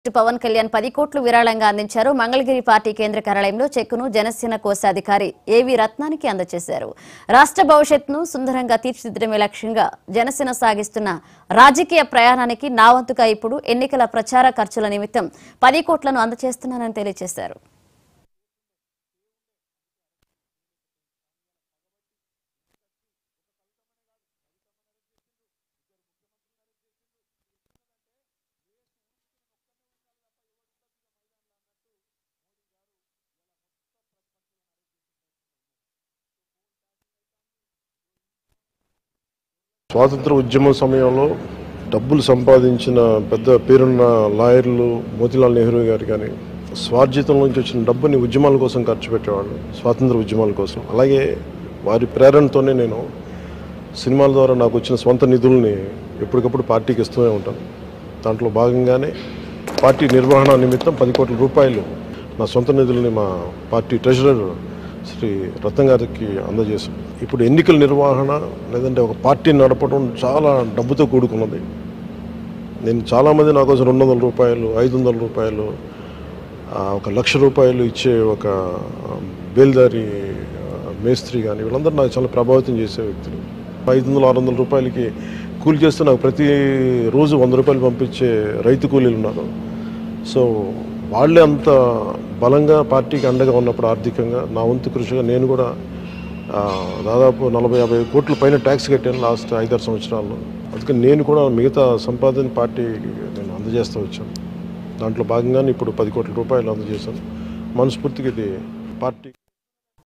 పవన్ కళ్యాణ్ పది కోట్లు విరాళంగా అందించారు మంగళగిరి పార్టీ కేంద్ర కార్యాలయంలో చెక్కును జనసేన కోశాధికారి ఏవి రత్నానికి అందజేశారు రాష్ట్ర భవిష్యత్తును సుందరంగా తీర్చిదిద్దడమే లక్ష్యంగా జనసేన సాగిస్తున్న రాజకీయ ప్రయాణానికి నా వంతుగా ఇప్పుడు ఎన్నికల ప్రచార ఖర్చుల నిమిత్తం పది కోట్లను అందజేస్తున్నానని తెలియజేశారు స్వాతంత్ర ఉద్యమ సమయంలో డబ్బులు సంపాదించిన పెద్ద పేరున్న లాయర్లు మోతిలాల్ నెహ్రూ గారు కానీ స్వార్జితం నుంచి వచ్చిన డబ్బుని ఉద్యమాల కోసం ఖర్చు పెట్టేవాళ్ళు స్వాతంత్ర ఉద్యమాల కోసం అలాగే వారి ప్రేరణతోనే నేను సినిమాల ద్వారా నాకు వచ్చిన స్వంత నిధుల్ని ఎప్పటికప్పుడు పార్టీకి ఇస్తూనే ఉంటాను దాంట్లో భాగంగానే పార్టీ నిర్వహణ నిమిత్తం పది కోట్ల రూపాయలు నా సొంత నిధుల్ని మా పార్టీ ట్రెజరర్ శ్రీ రత్న గారికి అందజేశాం ఇప్పుడు ఎన్నికల నిర్వహణ లేదంటే ఒక పార్టీని నడపడం చాలా డబ్బుతో కూడుకున్నది నేను చాలామంది నా కోసం రెండు వందల రూపాయలు ఐదు వందల రూపాయలు ఆ, ఒక లక్ష రూపాయలు ఇచ్చే ఒక ఆ, బేల్దారి ఆ, మేస్త్రి కానీ వీళ్ళందరూ నాకు చాలా ప్రభావితం చేసే వ్యక్తులు ఐదు వందలు ఆరు వందల రూపాయలకి కూలి చేస్తే నాకు ప్రతి రోజు వంద రూపాయలు పంపించే రైతు కూలీలు ఉన్నారు సో వాళ్ళే అంత బలంగా పార్టీకి అండగా ఉన్నప్పుడు ఆర్థికంగా నా వంతు కృషిగా నేను కూడా ఆ, దాదాపు నలభై యాభై కోట్ల పైన ట్యాక్స్ కట్టాను లాస్ట్ ఐదారు సంవత్సరాల్లో అందుకని నేను కూడా మిగతా సంపాదన పార్టీకి నేను అందజేస్తూ వచ్చాను దాంట్లో భాగంగానే ఇప్పుడు పది కోట్ల రూపాయలు అందజేశాను మనస్ఫూర్తిగా ఇది పార్టీ